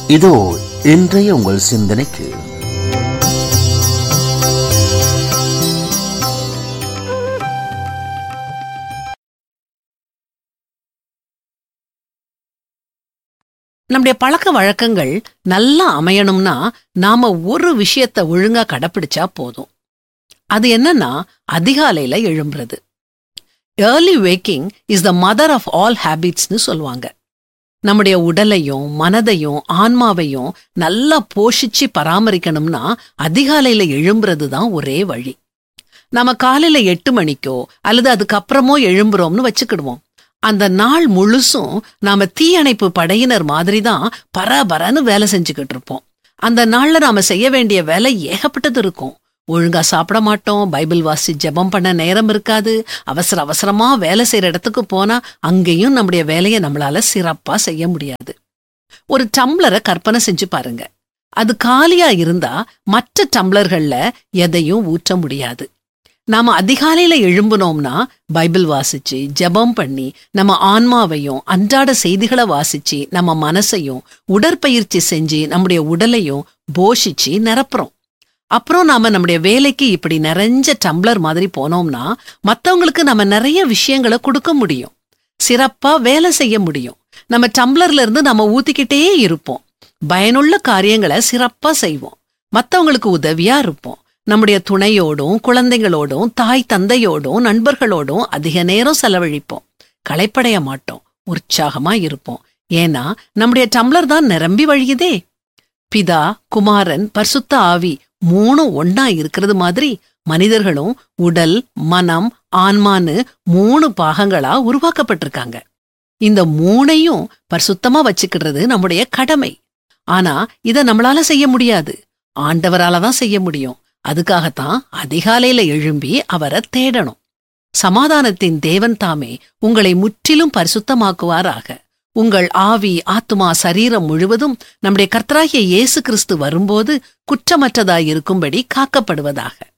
இதோ இன்றைய உங்கள் சிந்தனைக்கு நம்முடைய பழக்க வழக்கங்கள் நல்லா அமையணும்னா நாம ஒரு விஷயத்த ஒழுங்கா கடைப்பிடிச்சா போதும் அது என்னன்னா அதிகாலையில எழும்புறது early waking is the mother of all ஹேபிட்ஸ்னு சொல்லுவாங்க நம்முடைய உடலையும் மனதையும் ஆன்மாவையும் நல்லா போஷிச்சு பராமரிக்கணும்னா அதிகாலையில எழும்புறது தான் ஒரே வழி நாம காலையில எட்டு மணிக்கோ அல்லது அதுக்கப்புறமோ எழும்புறோம்னு வச்சுக்கிடுவோம் அந்த நாள் முழுசும் நாம தீயணைப்பு படையினர் மாதிரி தான் பரபரன்னு வேலை செஞ்சுக்கிட்டு இருப்போம் அந்த நாள்ல நாம செய்ய வேண்டிய வேலை ஏகப்பட்டது இருக்கும் ஒழுங்கா சாப்பிட மாட்டோம் பைபிள் வாசி ஜெபம் பண்ண நேரம் இருக்காது அவசர அவசரமா வேலை செய்யற இடத்துக்கு போனா அங்கேயும் நம்முடைய வேலையை நம்மளால சிறப்பா செய்ய முடியாது ஒரு டம்ளரை கற்பனை செஞ்சு பாருங்க அது காலியா இருந்தா மற்ற டம்ளர்கள்ல எதையும் ஊற்ற முடியாது நாம அதிகாலையில எழும்புனோம்னா பைபிள் வாசிச்சு ஜெபம் பண்ணி நம்ம ஆன்மாவையும் அன்றாட செய்திகளை வாசிச்சு நம்ம மனசையும் உடற்பயிற்சி செஞ்சு நம்முடைய உடலையும் போஷிச்சு நிரப்புறோம் அப்புறம் நாம நம்முடைய வேலைக்கு இப்படி நிறைஞ்ச டம்ளர் மாதிரி போனோம்னா மத்தவங்களுக்கு நம்ம நிறைய விஷயங்களை கொடுக்க முடியும் சிறப்பா வேலை செய்ய முடியும் நம்ம டம்ளர்ல இருந்து நம்ம ஊத்திக்கிட்டே இருப்போம் பயனுள்ள காரியங்களை சிறப்பா செய்வோம் மத்தவங்களுக்கு உதவியா இருப்போம் நம்முடைய துணையோடும் குழந்தைகளோடும் தாய் தந்தையோடும் நண்பர்களோடும் அதிக நேரம் செலவழிப்போம் களைப்படைய மாட்டோம் உற்சாகமா இருப்போம் ஏன்னா நம்முடைய டம்ளர் தான் நிரம்பி வழியுதே பிதா குமாரன் பரிசுத்த ஆவி மூணும் ஒன்னா இருக்கிறது மாதிரி மனிதர்களும் உடல் மனம் ஆன்மான்னு மூணு பாகங்களா உருவாக்கப்பட்டிருக்காங்க இந்த மூணையும் பரிசுத்தமா வச்சுக்கிடுறது நம்முடைய கடமை ஆனா இத நம்மளால செய்ய முடியாது ஆண்டவரால தான் செய்ய முடியும் அதுக்காகத்தான் அதிகாலையில எழும்பி அவரை தேடணும் சமாதானத்தின் தேவன் தாமே உங்களை முற்றிலும் பரிசுத்தமாக்குவாராக உங்கள் ஆவி ஆத்துமா சரீரம் முழுவதும் நம்முடைய கர்த்தராகிய இயேசு கிறிஸ்து வரும்போது குற்றமற்றதாயிருக்கும்படி காக்கப்படுவதாக